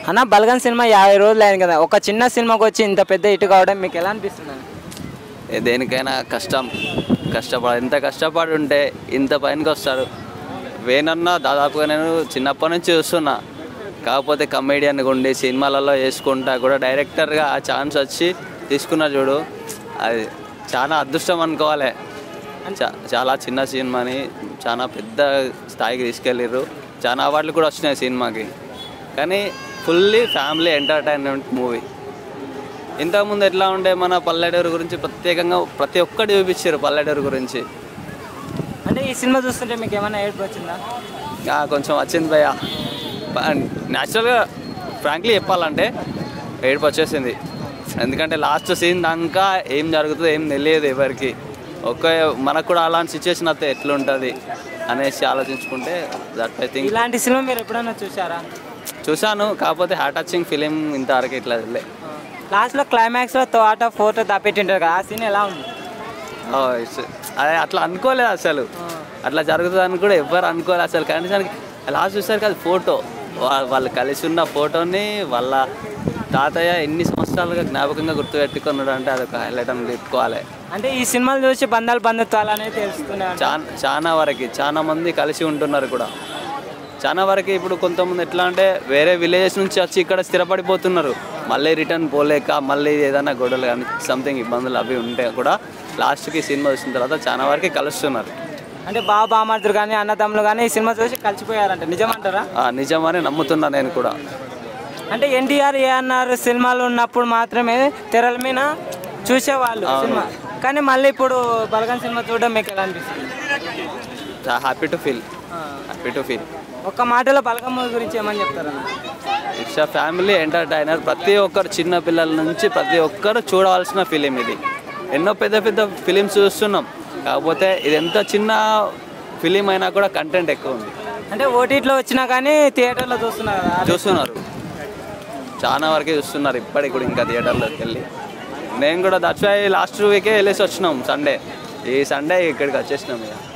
అన్న బలగన్ సినిమా యాభై రోజులు అయింది కదా ఒక చిన్న సినిమాకి వచ్చి ఇంత పెద్ద హిట్ కావడం మీకు ఎలా అనిపిస్తుంది అన్న? ఏ దేనికైనా కష్టం కష్టపడ ఎంత కష్టపడి ఉంటే ఇంత పైనకి వస్తారు వేనన్నా దాదాపుగా నేను చిన్నప్పటి నుంచి చూస్తున్నా కాకపోతే కమేడియన్గా ఉండి సినిమాలలో చేసుకుంటా కూడా డైరెక్టర్గా ఆ ఛాన్స్ వచ్చి తీసుకున్నా చూడు అది చాలా అదృష్టం అనుకోవాలి చా- చాలా చిన్న సినిమాని చాలా పెద్ద స్థాయికి తీసుకెళ్ళిర్రు చాలా అవార్డులు కూడా వచ్చినాయి సినిమాకి కానీ ఫుల్లీ ఫ్యామిలీ ఎంటర్టైన్మెంట్ మూవీ ఇంతకుముందు ఎట్లా ఉండే మన పల్లెటూరు గురించి ప్రత్యేకంగా ప్రతి ఒక్కటి చూపించారు పల్లెటూరు గురించి అంటే ఈ సినిమా చూస్తుంటే మీకు ఏమైనా ఏడుపు వచ్చిందా ఆ, కొంచెం వచ్చింది భయ్య న్యాచురల్గా ఫ్రాంక్లీ చెప్పాలంటే ఏడుపు వచ్చేసింది ఎందుకంటే లాస్ట్ సీన్ దాకా ఏం జరుగుతుందో ఏం తెలియదు ఎవరికి ఒక్క మనకు కూడా అలాంటి సిచ్యువేషన్ అయితే ఎట్లుంటుంది అనేసి ఆలోచించుకుంటే దట్ ఐ థింక్ ఇలాంటి సినిమా మీరు ఎప్పుడైనా చూసారా చూశాను కాకపోతే హార్ట్ టచింగ్ ఫిలిం ఇంతవరకు ఇట్లా లే లాస్ట్లో క్లైమాక్స్లో తోట ఫోటో దాపెట్టింటారు కదా ఆ సీన్ ఎలా ఉంది ఓ, it's- అదే అట్లా అనుకోలేదు అసలు అట్లా జరుగుతుందని కూడా ఎవ్వరు అనుకోలేదు అసలు కనీసానికి లాస్ట్ చూసారు కదా ఫోటో వాళ్ళు కలిసి ఉన్న ఫోటోని వాళ్ళ తాతయ్య ఎన్ని సంవత్సరాలుగా జ్ఞాపకంగా గుర్తుపెట్టుకున్నాడు అంటే అదొక హైలైట్ అని చెప్పుకోవాలి అంటే ఈ సినిమాలు చూసి బంధాలు బంధుత్వాలు అనేది తెలుస్తున్నాయి చాలా చాలా వరకు చాలా మంది కలిసి ఉంటున్నారు కూడా చాలా వరకు ఇప్పుడు కొంతమంది ఎట్లా అంటే వేరే విలేజెస్ నుంచి వచ్చి ఇక్కడ స్థిరపడిపోతున్నారు మళ్ళీ రిటర్న్ పోలేక మళ్ళీ ఏదైనా గొడవలు కానీ సంథింగ్ ఇబ్బందులు అవి ఉంటే కూడా లాస్ట్కి సినిమా చూసిన తర్వాత చాలా వరకు కలుస్తున్నారు అంటే బావ బామార్దులు కానీ అన్నదమ్ములు కానీ ఈ సినిమా చూసి కలిసిపోయారంట నిజమంటారా ఆ, నిజమని నమ్ముతున్నా నేను కూడా అంటే ఎన్టీఆర్ ఏఎన్ఆర్ సినిమాలు ఉన్నప్పుడు మాత్రమే తెరల మీద చూసేవాళ్ళు సినిమా కానీ మళ్ళీ ఇప్పుడు బలగన్ సినిమా చూడడం మీకు ఎలా అనిపిస్తుంది happy to feel happy to feel ఒక్క మాటలో బలగం మూవీ గురించి ఏమని చెప్తారన్న ఇట్స్ ఫ్యామిలీ ఎంటర్టైనర్ ప్రతి ఒక్కరు చిన్న పిల్లల నుంచి ప్రతి ఒక్కరు చూడవలసిన ఫిలిం ఇది ఎన్నో పెద్ద పెద్ద ఫిలిమ్స్ చూస్తున్నాం కాకపోతే ఇది ఎంత చిన్న ఫిలిం అయినా కూడా కంటెంట్ ఎక్కువ ఉంది అంటే ఓటీటీలో వచ్చినా కానీ థియేటర్లో చూస్తున్నారు కదా చూస్తున్నారు చాలా వరకే చూస్తున్నారు ఇప్పటికి కూడా ఇంకా థియేటర్లోకి వెళ్ళి నేను కూడా దట్స్ వై లాస్ట్ వీకే వెళ్ళేసి వచ్చినాం సండే ఈ సండే ఇక్కడికి వచ్చేసినాం ఇక